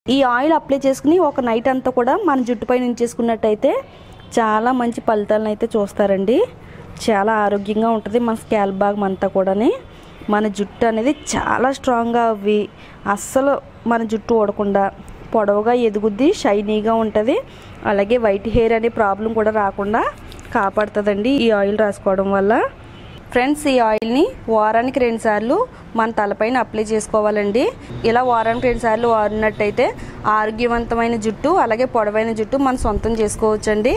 ఈ oil apply చేసుకుని ఒక నైట్ అంతా కూడా మన జుట్టుపై ఉంచేసుకున్నట్టయితే చాలా మంచి ఫలితాలను అయితే చూస్తారండి చాలా ఆరోగ్యంగా ఉంటుంది మన స్కాల్ప్ భాగం అంతా కూడాని మన జుట్టు అనేది చాలా స్ట్రాంగ్గా అవ్వి అస్సలు మన జుట్టు ఊడకుండా పొడవుగా ఎదుగుద్ది షైనీగా ఉంటుంది అలాగే వైట్ హెయిర్ అనే ప్రాబ్లం కూడా రాకుండా కాపాడుతుందండి ఈ ఆయిల్ రాసుకోవడం వల్ల ఫ్రెండ్స్ ఈ ఆయిల్ని వారానికి రెండు సార్లు మన తలపైన అప్లై చేసుకోవాలండి ఇలా వారానికి రెండు సార్లు వాడినట్టయితే ఆరోగ్యవంతమైన జుట్టు అలాగే పొడవైన జుట్టు మనం సొంతం చేసుకోవచ్చండి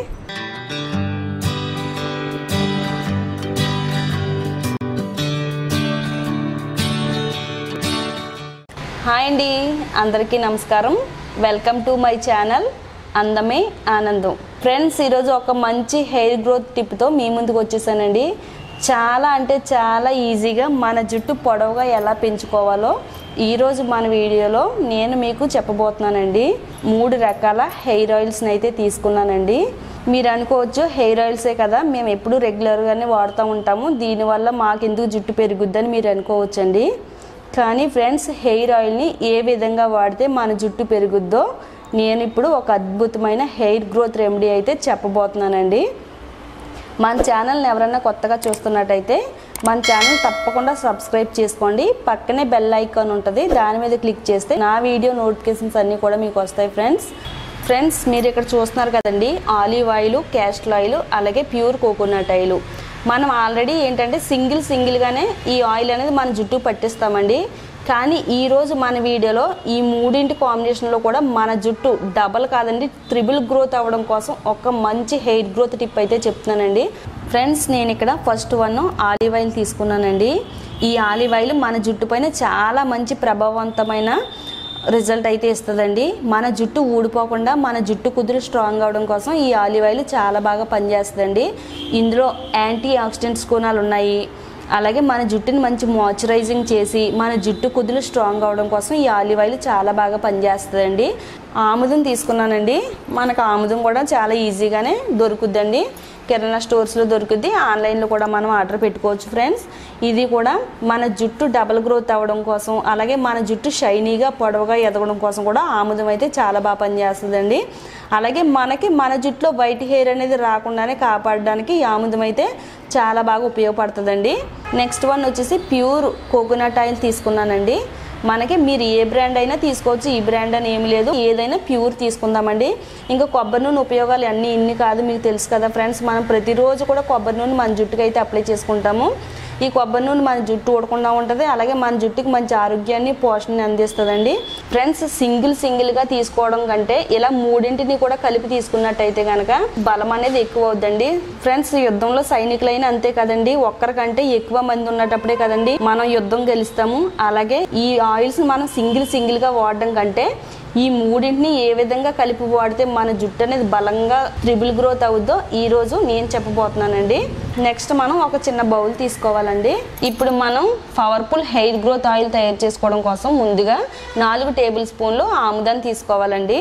హాయ్ అండి అందరికీ నమస్కారం వెల్కమ్ టు మై ఛానల్ అందమే ఆనందం ఫ్రెండ్స్ ఈరోజు ఒక మంచి హెయిర్ గ్రోత్ టిప్తో మీ ముందుకు వచ్చేసానండి చాలా అంటే చాలా ఈజీగా మన జుట్టు పొడవుగా ఎలా పెంచుకోవాలో ఈరోజు మన వీడియోలో నేను మీకు చెప్పబోతున్నానండి మూడు రకాల హెయిర్ ఆయిల్స్ని అయితే తీసుకున్నానండి మీరు అనుకోవచ్చు హెయిర్ ఆయిల్సే కదా మేము ఎప్పుడు రెగ్యులర్గానే వాడుతూ ఉంటాము దీనివల్ల మాకెందుకు జుట్టు పెరుగుద్దని మీరు అనుకోవచ్చండి కానీ ఫ్రెండ్స్ హెయిర్ ఆయిల్ని ఏ విధంగా వాడితే మన జుట్టు పెరుగుద్దో నేను ఇప్పుడు ఒక అద్భుతమైన హెయిర్ గ్రోత్ రెమెడీ అయితే చెప్పబోతున్నానండి మన ఛానల్ని ఎవరైనా కొత్తగా చూస్తున్నట్టయితే మన ఛానల్ తప్పకుండా సబ్స్క్రైబ్ చేసుకోండి పక్కనే బెల్ ఐకాన్ ఉంటుంది దాని మీద క్లిక్ చేస్తే నా వీడియో నోటిఫికేషన్స్ అన్నీ కూడా మీకు వస్తాయి ఫ్రెండ్స్ ఫ్రెండ్స్ మీరు ఇక్కడ చూస్తున్నారు కదండి ఆలివ్ ఆయిల్ క్యాస్టర్ ఆయిల్ అలాగే ప్యూర్ కోకోనట్ ఆయిల్ మనం ఆల్రెడీ ఏంటంటే సింగిల్ సింగిల్గానే ఈ ఆయిల్ అనేది మన జుట్టు పట్టిస్తామండి కానీ ఈరోజు మన వీడియోలో ఈ మూడింటి కాంబినేషన్లో కూడా మన జుట్టు డబల్ కాదండి త్రిబుల్ గ్రోత్ అవ్వడం కోసం ఒక మంచి హెయిర్ గ్రోత్ టిప్ అయితే చెప్తున్నానండి ఫ్రెండ్స్ నేను ఇక్కడ ఫస్ట్ వన్ ఆలివ్ ఆయిల్ తీసుకున్నానండి ఈ ఆలివ్ ఆయిల్ మన జుట్టు పైన చాలా మంచి ప్రభావవంతమైన రిజల్ట్ అయితే ఇస్తుందండి మన జుట్టు ఊడిపోకుండా మన జుట్టు కుదురు స్ట్రాంగ్ అవడం కోసం ఈ ఆలివ్ ఆయిల్ చాలా బాగా పనిచేస్తుందండి ఇందులో యాంటీ ఆక్సిడెంట్స్ గుణాలు ఉన్నాయి అలాగే మన జుట్టుని మంచి మాయిశ్చరైజింగ్ చేసి మన జుట్టు కుదులు స్ట్రాంగ్ అవడం కోసం ఈ ఆలివ్ ఆయిల్ చాలా బాగా పనిచేస్తుందండి ఆముదం తీసుకున్నానండి మనకు ఆముదం కూడా చాలా ఈజీగానే దొరుకుద్దండి కిరాణా స్టోర్స్లో దొరుకుద్ది ఆన్లైన్లో కూడా మనం ఆర్డర్ పెట్టుకోవచ్చు ఫ్రెండ్స్ ఇది కూడా మన జుట్టు డబల్ గ్రోత్ అవ్వడం కోసం అలాగే మన జుట్టు షైనీగా పొడవుగా ఎదగడం కోసం కూడా ఆముదం అయితే చాలా బాగా పనిచేస్తుందండి అలాగే మనకి మన జుట్టులో వైట్ హెయిర్ అనేది రాకుండానే కాపాడడానికి ఈ ఆముదం అయితే చాలా బాగా ఉపయోగపడుతుందండి నెక్స్ట్ వన్ వచ్చేసి ప్యూర్ కోకోనట్ ఆయిల్ తీసుకున్నానండి మనకి మీరు ఏ బ్రాండ్ అయినా తీసుకోవచ్చు ఈ బ్రాండ్ అని ఏమి లేదు ఏదైనా ప్యూర్ తీసుకుందామండి ఇంకా కొబ్బరి నూనె ఉపయోగాలు అన్నీ ఇన్ని కాదు మీకు తెలుసు కదా ఫ్రెండ్స్ మనం ప్రతిరోజు కూడా కొబ్బరి నూనె మన జుట్టుకి అయితే అప్లై చేసుకుంటాము ఈ కొబ్బరి నూనె మన జుట్టు ఊడకుండా ఉంటుంది అలాగే మన జుట్టుకి మంచి ఆరోగ్యాన్ని పోషణని అందిస్తుందండి ఫ్రెండ్స్ సింగిల్ సింగిల్గా తీసుకోవడం కంటే ఇలా మూడింటిని కూడా కలిపి తీసుకున్నట్టయితే కనుక బలం అనేది ఎక్కువ అవుద్దండి ఫ్రెండ్స్ యుద్ధంలో సైనికులైన అంతే కదండి ఒక్కరికంటే ఎక్కువ మంది ఉన్నటప్పుడే కదండి మనం యుద్ధం గెలుస్తాము అలాగే ఈ ఆయిల్స్ మనం సింగిల్ సింగిల్గా వాడడం కంటే ఈ మూడింటిని ఏ విధంగా కలిపి వాడితే మన జుట్టు అనేది బలంగా ట్రిబుల్ గ్రోత్ అవుద్దో ఈ రోజు నేను చెప్పబోతున్నానండి నెక్స్ట్ మనం ఒక చిన్న బౌల్ తీసుకోవాలండి ఇప్పుడు మనం పవర్ఫుల్ హెయిర్ గ్రోత్ ఆయిల్ తయారు చేసుకోవడం కోసం ముందుగా నాలుగు టేబుల్ స్పూన్లు ఆముదాన్ని తీసుకోవాలండి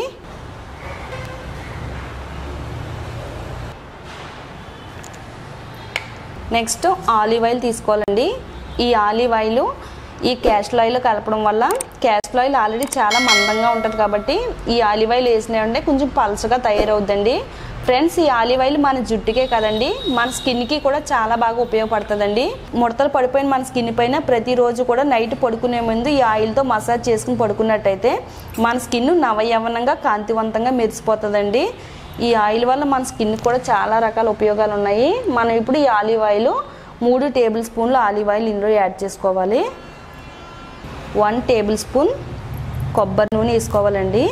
నెక్స్ట్ ఆలివ్ ఆయిల్ తీసుకోవాలండి ఈ ఆలివ్ ఆయిల్ ఈ క్యాస్టర్ ఆయిల్ కలపడం వల్ల క్యాస్టర్ ఆయిల్ ఆల్రెడీ చాలా మందంగా ఉంటుంది కాబట్టి ఈ ఆలివ్ ఆయిల్ వేసినాయంటే కొంచెం పలుచగా తయారవుద్దండి ఫ్రెండ్స్ ఈ ఆలివ్ ఆయిల్ మన జుట్టుకే కదండి మన స్కిన్కి కూడా చాలా బాగా ఉపయోగపడుతుందండి ముడతలు పడిపోయిన మన స్కిన్ పైన ప్రతిరోజు కూడా నైట్ పడుకునే ముందు ఈ ఆయిల్తో మసాజ్ చేసుకుని పడుకున్నట్టయితే మన స్కిన్ నవయవనంగా కాంతివంతంగా మెరిసిపోతుందండి ఈ ఆయిల్ వల్ల మన స్కిన్ కూడా చాలా రకాల ఉపయోగాలు ఉన్నాయి మనం ఇప్పుడు ఈ ఆలివ్ ఆయిల్ మూడు టేబుల్ స్పూన్లు ఆలివ్ ఆయిల్ ఇందులో యాడ్ చేసుకోవాలి వన్ టేబుల్ స్పూన్ కొబ్బరి నూనె వేసుకోవాలండి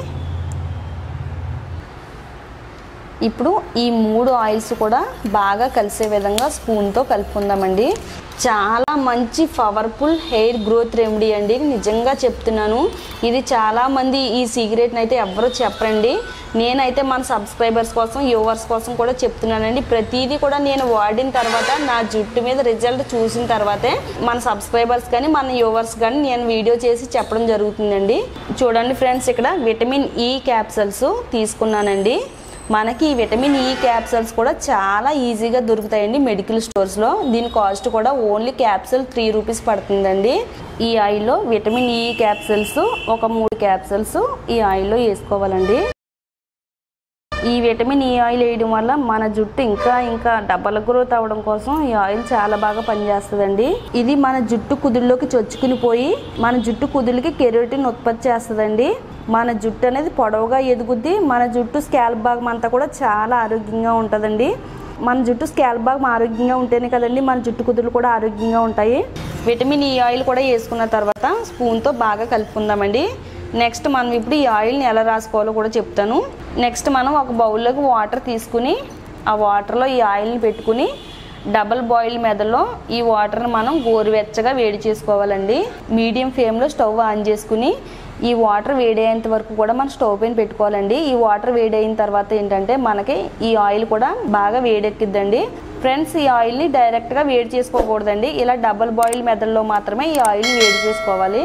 ఇప్పుడు ఈ మూడు ఆయిల్స్ కూడా బాగా కలిసే విధంగా స్పూన్తో కలుపుకుందామండి చాలా మంచి పవర్ఫుల్ హెయిర్ గ్రోత్ రెమెడీ అండి నిజంగా చెప్తున్నాను ఇది చాలామంది ఈ సీక్రెట్ని అయితే ఎవరు చెప్పరండి నేనైతే మన సబ్స్క్రైబర్స్ కోసం యూవర్స్ కోసం కూడా చెప్తున్నానండి ప్రతిదీ కూడా నేను వాడిన తర్వాత నా జుట్టు మీద రిజల్ట్ చూసిన తర్వాతే మన సబ్స్క్రైబర్స్ కానీ మన యూవర్స్ కానీ నేను వీడియో చేసి చెప్పడం జరుగుతుందండి చూడండి ఫ్రెండ్స్ ఇక్కడ విటమిన్ ఈ క్యాప్సల్స్ తీసుకున్నానండి మనకి ఈ విటమిన్ ఈ క్యాప్సూల్స్ కూడా చాలా ఈజీగా దొరుకుతాయండి మెడికల్ స్టోర్స్లో దీని కాస్ట్ కూడా ఓన్లీ క్యాప్సూల్ త్రీ రూపీస్ పడుతుందండి ఈ ఆయిల్లో విటమిన్ ఈ క్యాప్సూల్స్ ఒక మూడు క్యాప్సూల్స్ ఈ ఆయిల్లో వేసుకోవాలండి ఈ విటమిన్ ఈ ఆయిల్ వేయడం వల్ల మన జుట్టు ఇంకా ఇంకా డబల్ గ్రోత్ అవ్వడం కోసం ఈ ఆయిల్ చాలా బాగా పనిచేస్తుందండి ఇది మన జుట్టు కుదుళ్ళలోకి చొచ్చుకుని పోయి మన జుట్టు కుదుళ్ళకి కెరోటిన్ ఉత్పత్తి చేస్తుందండి మన జుట్టు అనేది పొడవుగా ఎదుగుద్ది మన జుట్టు స్కాల్ప్ భాగం అంతా కూడా చాలా ఆరోగ్యంగా ఉంటుందండి మన జుట్టు స్కాల్ప్ భాగం ఆరోగ్యంగా ఉంటేనే కదండి మన జుట్టు కుదుళ్ళు కూడా ఆరోగ్యంగా ఉంటాయి విటమిన్ ఈ ఆయిల్ కూడా వేసుకున్న తర్వాత స్పూన్తో బాగా కలుపుకుందామండి నెక్స్ట్ మనం ఇప్పుడు ఈ ఆయిల్ని ఎలా రాసుకోవాలో కూడా చెప్తాను నెక్స్ట్ మనం ఒక బౌల్లోకి వాటర్ తీసుకుని ఆ వాటర్లో ఈ ఆయిల్ని పెట్టుకుని డబల్ బాయిల్ మెదడులో ఈ వాటర్ని మనం గోరువెచ్చగా వేడి చేసుకోవాలండి మీడియం ఫ్లేమ్లో స్టవ్ ఆన్ చేసుకుని ఈ వాటర్ వేడయ్యేంత వరకు కూడా మనం స్టవ్ పైన పెట్టుకోవాలండి ఈ వాటర్ వేడైన తర్వాత ఏంటంటే మనకి ఈ ఆయిల్ కూడా బాగా వేడెక్కిద్దండి ఫ్రెండ్స్ ఈ ఆయిల్ని డైరెక్ట్గా వేడి చేసుకోకూడదండి ఇలా డబల్ బాయిల్ మెదడులో మాత్రమే ఈ ఆయిల్ని వేడి చేసుకోవాలి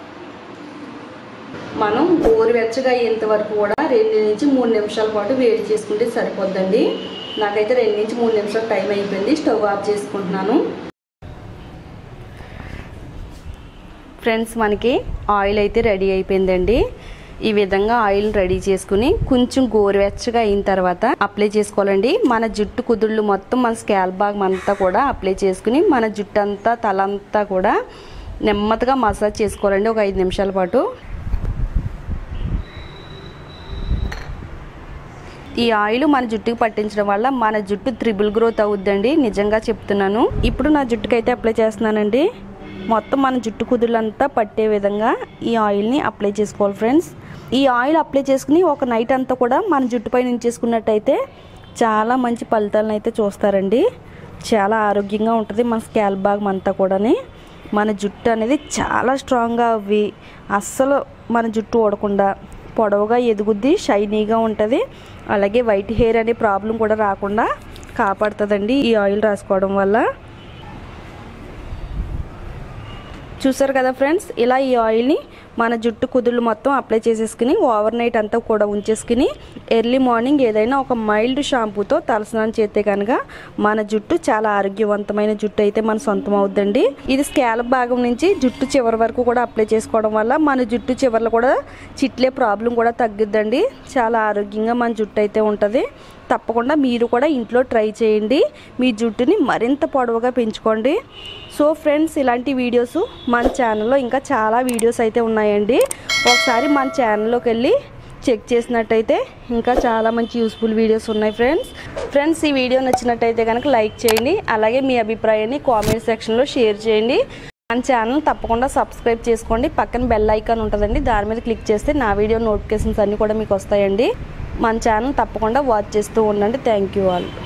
మనం గోరువెచ్చగా అయ్యేంత వరకు కూడా రెండు నుంచి మూడు నిమిషాల పాటు వేడి చేసుకుంటే సరిపోద్దండి నాకైతే రెండు నుంచి మూడు నిమిషాలు టైం అయిపోయింది స్టవ్ ఆఫ్ చేసుకుంటున్నాను ఫ్రెండ్స్ మనకి ఆయిల్ అయితే రెడీ అయిపోయిందండి ఈ విధంగా ఆయిల్ రెడీ చేసుకుని కొంచెం గోరువెచ్చగా అయిన తర్వాత అప్లై చేసుకోవాలండి మన జుట్టు కుదుళ్ళు మొత్తం మన స్కాల్ప్ భాగం అంతా కూడా అప్లై చేసుకుని మన జుట్టు అంతా తలంతా కూడా నెమ్మదిగా మసాజ్ చేసుకోవాలండి ఒక ఐదు నిమిషాల పాటు ఈ ఆయిల్ మన జుట్టుకి పట్టించడం వల్ల మన జుట్టు త్రిబుల్ గ్రోత్ అవుద్దండి నిజంగా చెప్తున్నాను ఇప్పుడు నా జుట్టుకి అయితే అప్లై చేస్తున్నానండి మొత్తం మన జుట్టు కుదుళ్ళంతా పట్టే విధంగా ఈ ఆయిల్ని అప్లై చేసుకోవాలి ఫ్రెండ్స్ ఈ ఆయిల్ అప్లై చేసుకుని ఒక నైట్ అంతా కూడా మన జుట్టుపై ఉంచేసుకున్నట్టయితే చాలా మంచి ఫలితాలను అయితే చూస్తారండి చాలా ఆరోగ్యంగా ఉంటుంది మన స్కాల్ప్ భాగం అంతా కూడాని మన జుట్టు అనేది చాలా స్ట్రాంగ్గా అవ్వి అస్సలు మన జుట్టు ఊడకుండా పొడవుగా ఎదుగుద్ది షైనీగా ఉంటుంది అలాగే వైట్ హెయిర్ అనే ప్రాబ్లం కూడా రాకుండా కాపాడుతుందండి ఈ ఆయిల్ రాసుకోవడం వల్ల చూసారు కదా ఫ్రెండ్స్ ఇలా ఈ ఆయిల్ని మన జుట్టు కుదుళ్ళు మొత్తం అప్లై చేసేసుకుని ఓవర్ నైట్ అంతా కూడా ఉంచేసుకుని ఎర్లీ మార్నింగ్ ఏదైనా ఒక మైల్డ్ షాంపూతో తలస్నానం చేస్తే కనుక మన జుట్టు చాలా ఆరోగ్యవంతమైన జుట్టు అయితే మన సొంతం అవుద్దండి ఇది స్కాల్ప్ భాగం నుంచి జుట్టు చివరి వరకు కూడా అప్లై చేసుకోవడం వల్ల మన జుట్టు చివర్లో కూడా చిట్లే ప్రాబ్లం కూడా తగ్గుద్దండి చాలా ఆరోగ్యంగా మన జుట్టు అయితే ఉంటుంది తప్పకుండా మీరు కూడా ఇంట్లో ట్రై చేయండి మీ జుట్టుని మరింత పొడవుగా పెంచుకోండి సో ఫ్రెండ్స్ ఇలాంటి వీడియోస్ మన ఛానల్లో ఇంకా చాలా వీడియోస్ అయితే ఉన్నాయండి ఒకసారి మన ఛానల్లోకి వెళ్ళి చెక్ చేసినట్టయితే ఇంకా చాలా మంచి యూస్ఫుల్ వీడియోస్ ఉన్నాయి ఫ్రెండ్స్ ఫ్రెండ్స్ ఈ వీడియో నచ్చినట్టయితే కనుక లైక్ చేయండి అలాగే మీ అభిప్రాయాన్ని కామెంట్ సెక్షన్లో షేర్ చేయండి మన ఛానల్ తప్పకుండా సబ్స్క్రైబ్ చేసుకోండి పక్కన బెల్ ఐకాన్ ఉంటుందండి దాని మీద క్లిక్ చేస్తే నా వీడియో నోటిఫికేషన్స్ అన్నీ కూడా మీకు వస్తాయండి మన ఛానల్ తప్పకుండా వాచ్ చేస్తూ ఉండండి థ్యాంక్ యూ ఆల్